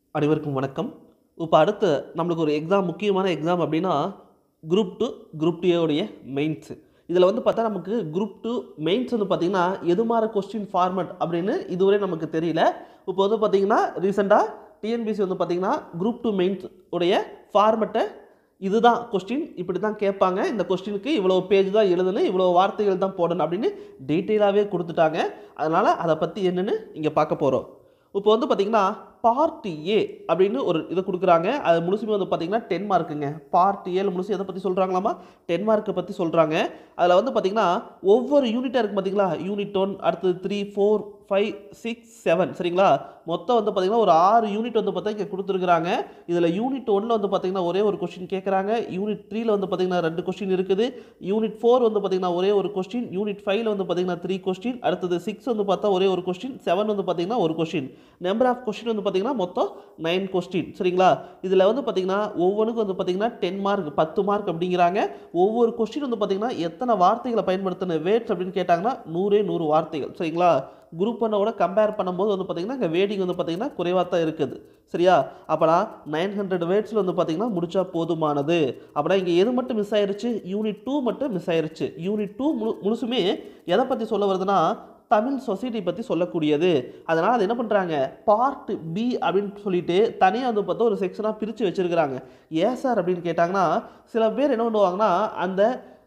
அனைவருக்கும் வணக்கம் இப்போ அடுத்து நம்மளுக்கு ஒரு எக்ஸாம் முக்கியமான எக்ஸாம் அப்படின்னா குரூப் டூ குரூப் டூயோடைய மெயின்ஸ் இதில் வந்து பார்த்தா நமக்கு குரூப் டூ மெயின்ஸ் வந்து பார்த்திங்கன்னா எது மாதிரி கொஸ்டின் ஃபார்மட் அப்படின்னு இதுவரை நமக்கு தெரியல இப்போ வந்து பார்த்திங்கன்னா ரீசெண்டாக டிஎன்பிசி வந்து பார்த்திங்கன்னா குரூப் டூ மெயின்ஸ் உடைய ஃபார்மெட்டை இதுதான் கொஸ்டின் இப்படி தான் கேட்பாங்க இந்த கொஸ்டினுக்கு இவ்வளோ பேஜ் தான் எழுதணும் இவ்வளோ வார்த்தைகள் தான் போடணும் அப்படின்னு டீட்டெயிலாகவே கொடுத்துட்டாங்க அதனால் அதை பற்றி என்னென்னு இங்கே பார்க்க போகிறோம் இப்போ வந்து பார்த்திங்கன்னா பார்ட் ஏ அப்படின்னு ஒரு இது கொடுக்குறாங்க அது முழுசுமே வந்து பார்த்திங்கன்னா டென் மார்க்குங்க பார்ட் ஏல முழுசு எதை பற்றி சொல்கிறாங்களாமா டென் மார்க்கை பற்றி சொல்கிறாங்க அதில் வந்து பார்த்திங்கன்னா ஒவ்வொரு யூனிட்டாக இருக்குது பார்த்தீங்களா யூனிட் ஒன் அடுத்தது three four five six seven சரிங்களா மொத்தம் வந்து பார்த்திங்கன்னா ஒரு ஆறு யூனிட் வந்து பார்த்தா இங்கே கொடுத்துருக்குறாங்க இதில் யூனிட் ஒன்னில் வந்து பார்த்திங்கன்னா ஒரே ஒரு கொஸ்டின் கேட்குறாங்க யூனிட் த்ரீல வந்து பார்த்திங்கன்னா ரெண்டு கொஸ்டின் இருக்குது யூனிட் ஃபோர் வந்து பார்த்திங்கன்னா ஒரே ஒரு கொஸ்டின் யூனிட் ஃபைவ்ல வந்து பார்த்திங்கன்னா த்ரீ கொஸ்டின் அடுத்தது சிக்ஸ் வந்து பார்த்தா ஒரே ஒரு கொஸ்டின் செவன் வந்து பார்த்திங்கன்னா ஒரு கொஸ்டின் நம்பர் ஆஃப் கொஸ்டின் வந்து பார்த்திங்கன்னா மொத்தம் நைன் கொஸ்டின் சரிங்களா இதில் வந்து பார்த்திங்கன்னா ஒவ்வொன்றுக்கும் வந்து பார்த்திங்கன்னா டென் மார்க் பத்து மார்க் அப்படிங்கிறாங்க ஒவ்வொரு கொஸ்டின் வந்து பார்த்திங்கன்னா எத்தனை வார்த்தைகளை பயன்படுத்தின வேட்ஸ் அப்படின்னு கேட்டாங்கன்னா நூறே நூறு வார்த்தைகள் சரிங்களா குரூப் ஒன்னோட கம்பேர் பண்ணும்போது வந்து பார்த்திங்கன்னா இங்கே வேடிங் வந்து பார்த்திங்கன்னா குறைவாக தான் இருக்குது சரியா அப்போனா நைன் ஹண்ட்ரட் வேர்ட்ஸில் வந்து பார்த்திங்கன்னா முடிச்சா போதுமானது அப்போனா இங்கே எது மட்டும் மிஸ் ஆயிருச்சு யூனிட் டூ மட்டும் மிஸ் ஆயிருச்சு யூனிட் டூ முழு முழுசுமே எதை பற்றி சொல்ல வருதுன்னா தமிழ் சொசைட்டி பற்றி சொல்லக்கூடியது அதனால் அது என்ன பண்ணுறாங்க பார்ட் பி அப்படின்னு சொல்லிட்டு தனியாக வந்து பார்த்தா ஒரு செக்ஷனாக பிரித்து வச்சுருக்கிறாங்க ஏன் சார் அப்படின்னு கேட்டாங்கன்னா சில பேர் என்ன பண்ணுவாங்கன்னா அந்த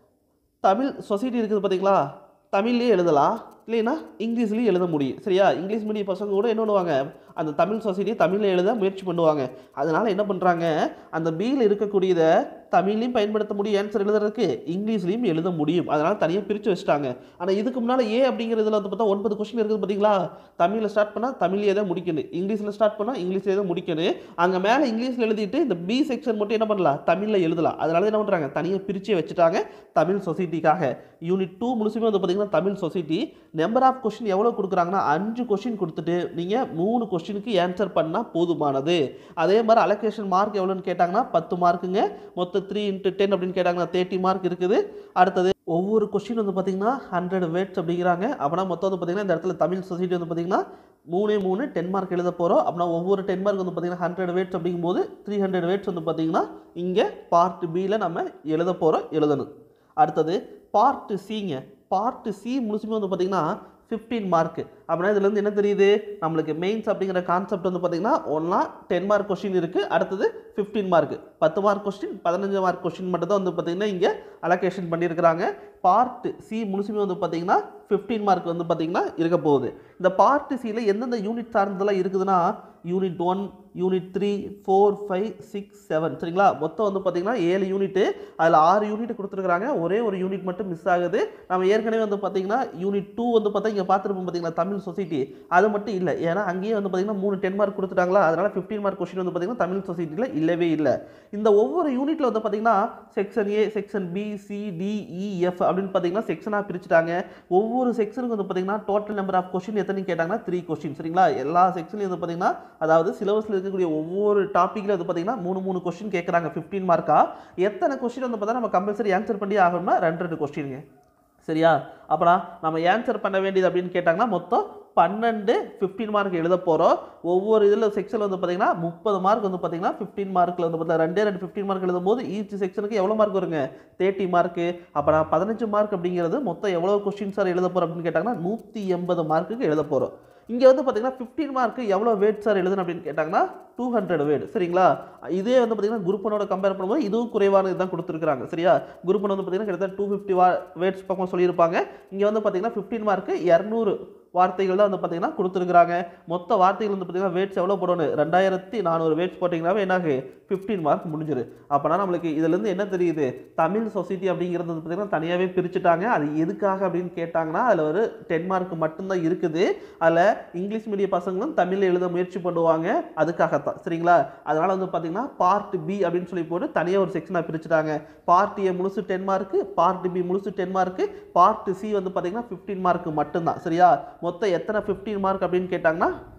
தமிழ் சொசைட்டி இருக்குது பார்த்தீங்களா தமிழ்லேயே எழுதலாம் இல்லைன்னா இங்கிலீஷ்லேயும் எழுத முடியும் சரியா இங்கிலீஷ் மீடியம் பசங்க கூட என்ன பண்ணுவாங்க அந்த தமிழ் சொசைட்டி தமிழில் எழுத முயற்சி பண்ணுவாங்க அதனால் என்ன பண்ணுறாங்க அந்த பியில் இருக்கக்கூடியதை தமிழ்லையும் பயன்படுத்த முடியும் ஆன்சர் எழுதுறதுக்கு இங்கிலீஷ்லையும் எழுத முடியும் அதனால் தனியாக பிரித்து வச்சுட்டாங்க ஆனால் இதுக்கு முன்னால் ஏ அப்படிங்கிறதுல வந்து பார்த்தா ஒன்பது கொஸ்டின் இருக்குது பார்த்தீங்களா தமிழில் ஸ்டார்ட் பண்ணால் தமிழ்லேயே தான் முடிக்கணும் இங்கிலீஷில் ஸ்டார்ட் பண்ணால் இங்கிலீஷ்லேயே தான் முடிக்கணும் அங்கே மேலே இங்கிலீஷில் எழுதிட்டு இந்த பி செக்ஷன் மட்டும் என்ன பண்ணலாம் தமிழில் எழுதலாம் அதனால என்ன பண்ணுறாங்க தனியாக பிரிச்சே வச்சுட்டாங்க தமிழ் சொசைட்டிக்காக யூனிட் டூ முழுசுமே வந்து பார்த்தீங்கன்னா Tamil society number of question எவ்வளோ கொடுக்குறாங்கன்னா அஞ்சு கொஸ்டின் கொடுத்துட்டு நீங்கள் மூணு கொஸ்டினுக்கு ஆன்சர் பண்ணால் போதுமானது அதே மாதிரி அலோகேஷன் மார்க் எவ்வளோன்னு கேட்டாங்கன்னா பத்து மார்க்குங்க மொத்தம் த்ரீ இன்ட்டு டென் அப்படின்னு கேட்டாங்கன்னா தேர்ட்டி மார்க் இருக்குது அடுத்தது ஒவ்வொரு கொஸ்டின் வந்து பார்த்தீங்கன்னா ஹண்ட்ரட் வேர்ட்ஸ் அப்படிங்கிறாங்க அப்படின்னா மொத்தம் வந்து பார்த்தீங்கன்னா இந்த இடத்துல தமிழ் சொசைட்டி வந்து பார்த்தீங்கன்னா மூணே மூணு டென் மார்க் எழுத போகிறோம் அப்படின்னா ஒவ்வொரு டென் மார்க் வந்து பார்த்தீங்கன்னா ஹண்ட்ரட் வேர்ட்ஸ் அப்படிங்கும்போது த்ரீ ஹண்ட்ரட் வேர்ட்ஸ் வந்து பார்த்தீங்கன்னா இங்கே பார்ட் பியில் நம்ம எழுத போகிறோம் எழுதணும் அடுத்தது பார்ட் சிங்க பார்ட் சி முழுசுமே வந்து பார்த்தீங்கன்னா ஃபிஃப்டீன் மார்க் அப்படின்னா இதுலேருந்து என்ன தெரியுது நம்மளுக்கு மெயின்ஸ் அப்படிங்கிற கான்செப்ட் வந்து பார்த்தீங்கன்னா ஒன்றா டென் மார்க் கொஸ்டின் இருக்குது அடுத்தது ஃபிஃப்டீன் மார்க் பத்து மார்க் கொஸ்டின் பதினஞ்சு மார்க் கொஸ்டின் மட்டும் தான் வந்து பார்த்தீங்கன்னா இங்கே அலோகேஷன் பண்ணியிருக்கிறாங்க பார்ட் சி முழுசுமே வந்து பார்த்தீங்கன்னா ஃபிஃப்டீன் மார்க் வந்து பார்த்தீங்கன்னா இருக்க போகுது இந்த பார்ட் சியில் எந்தெந்த யூனிட் சார்ந்ததெல்லாம் இருக்குதுன்னா unit one unit three four five six seven சரிங்களா மொத்தம் வந்து பார்த்தீங்கன்னா ஏழு யூனிட்டு அதில் ஆறு யூனிட் கொடுத்துருக்குறாங்க ஒரே ஒரு யூனிட் மட்டும் மிஸ் ஆகுது நம்ம ஏற்கனவே வந்து பார்த்தீங்கன்னா யூனிட் டூ வந்து பார்த்தா இங்கே பார்த்துருப்போம் பார்த்தீங்களா தமிழ் சொசைட்டி அது மட்டும் இல்லை ஏன்னா அங்கேயே வந்து பார்த்தீங்கன்னா மூணு டென் மார்க் கொடுத்துட்டாங்களா அதனால் ஃபிஃப்டீன் மார்க் கொஸ்டின் வந்து பார்த்தீங்கன்னா தமிழ் சொசைட்டியில் இல்லவே இல்லை இந்த ஒவ்வொரு யூனிட்டில் வந்து பார்த்தீங்கன்னா section A section B C D E F அப்படின்னு பார்த்தீங்கன்னா செக்ஷனாக பிரிச்சுட்டாங்க ஒவ்வொரு செக்ஷனுக்கு வந்து பார்த்தீங்கன்னா டோட்டல் நம்பர் ஆஃப் கொஸ்டின் எத்தனை கேட்டாங்கன்னா த்ரீ கொஸ்டின் சரிங்களா எல்லா செக்ஷன்லையும் வந்து பார்த்தீங்கன்னா அதாவது சிலபஸில் இருக்கக்கூடிய ஒவ்வொரு டாப்பிக்கில் வந்து பார்த்தீங்கன்னா மூணு மூணு கொஸ்டின் கேட்குறாங்க ஃபிஃப்டீன் மார்க்கா எத்தனை கொஸ்டின் வந்து பார்த்தா நம்ம கம்பல்சரி ஆன்சர் பண்ணி ஆகணும்னா ரெண்டு ரெண்டு கொஸ்டினுங்க சரியா அப்போனா நம்ம ஆன்சர் பண்ண வேண்டியது அப்படின்னு கேட்டாங்கன்னா மொத்தம் பன்னெண்டு ஃபிஃப்டீன் மார்க் எழுத போகிறோம் ஒவ்வொரு இதில் செக்ஷனில் வந்து பார்த்தீங்கன்னா முப்பது மார்க் வந்து பார்த்தீங்கன்னா ஃபிஃப்டீன் மார்க்கில் வந்து பார்த்தா ரெண்டே ரெண்டு ஃபிஃப்டீன் மார்க் எழுதும் போது ஈச் செக்ஷனுக்கு எவ்வளோ மார்க் வருங்க தேர்ட்டி மார்க்கு அப்போ நான் பதினஞ்சு மார்க் அப்படிங்கிறது மொத்தம் எவ்வளோ கொஸ்டின் சார் எழுத போகிறோம் அப்படின்னு கேட்டாங்கன்னா நூற்றி எண்பது மார்க்குக்கு எழுத போகிறோம் இங்கே வந்து பார்த்தீங்கன்னா ஃபிஃப்டீன் மார்க்கு எவ்வளோ வேட் சார் எழுதணும் அப்படின்னு கேட்டாங்கன்னா டூ ஹண்ட்ரட் வேர்டு சரிங்களா இதே வந்து பார்த்தீங்கன்னா குரூப் ஒன்னோட கம்பேர் பண்ணும்போது இதுவும் குறைவானது தான் கொடுத்துருக்காங்க சரியா குரூப் ஒன் வந்து பார்த்தீங்கன்னா கிட்டத்தட்ட டூ ஃபிஃப்டி வா வேர்ட்ஸ் பக்கம் சொல்லியிருப்பாங்க இங்கே வந்து பார்த்தீங்கன்னா ஃபிஃப்டீன் மார்க்கு இரநூறு வார்த்தைகள் தான் வந்து பார்த்தீங்கன்னா கொடுத்துருக்குறாங்க மொத்த வார்த்தைகள் வந்து பார்த்தீங்கன்னா வேட்ஸ் எவ்வளோ போடணும் ரெண்டாயிரத்தி நானூறு வேட்ஸ் போட்டிங்கனாவே என்னாகு ஃபிஃப்டீன் மார்க் முடிஞ்சிரு அப்போனா நம்மளுக்கு இதுலேருந்து என்ன தெரியுது தமிழ் சொசைட்டி அப்படிங்கிறது வந்து பார்த்தீங்கன்னா தனியாகவே பிரிச்சுட்டாங்க அது எதுக்காக அப்படின்னு கேட்டாங்கன்னா அதில் ஒரு டென் மார்க் மட்டும்தான் இருக்குது அதில் இங்கிலீஷ் மீடியம் பசங்களும் தமிழில் எழுத முயற்சி பண்ணுவாங்க அதுக்காகத்தான் சரிங்களா அதனால் வந்து பார்த்தீங்கன்னா பார்ட் பி அப்படின்னு சொல்லி போட்டு தனியாக ஒரு செக்ஷனாக பிரிச்சுட்டாங்க பார்ட் ஏ முழுசு டென் மார்க்கு பார்ட் பி முழுசு டென் மார்க்கு பார்ட் சி வந்து பார்த்தீங்கன்னா ஃபிஃப்டீன் மார்க் மட்டும்தான் சரியா மொத்தம் எத்தனை ஃபிஃப்டீன் மார்க் அப்படின்னு கேட்டாங்கன்னா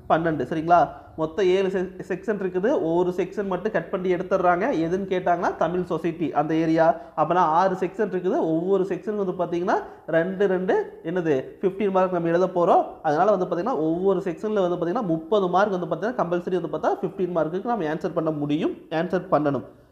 பன்னெண்டு சரிங்களா மொத்தம் ஏழு செக்ஷன் இருக்குது ஒவ்வொரு செக்ஷன் மட்டும் கட் பண்ணி எடுத்துடுறாங்க எதுன்னு கேட்டாங்கன்னா தமிழ் சொசைட்டி அந்த ஏரியா அப்போனா ஆறு செக்ஷன் இருக்குது ஒவ்வொரு செக்ஷன் வந்து பார்த்தீங்கன்னா ரெண்டு ரெண்டு என்னது ஃபிஃப்டீன் மார்க் நம்ம எழுத போகிறோம் அதனால் வந்து பார்த்தீங்கன்னா ஒவ்வொரு செக்ஷனில் வந்து பார்த்தீங்கன்னா முப்பது மார்க் வந்து பார்த்தீங்கன்னா கம்பல்சரி வந்து பார்த்தா ஃபிஃப்டீன் மார்க்குக்கு நம்ம ஆன்சர் பண்ண முடியும் ஆன்சர் பண்ணணும்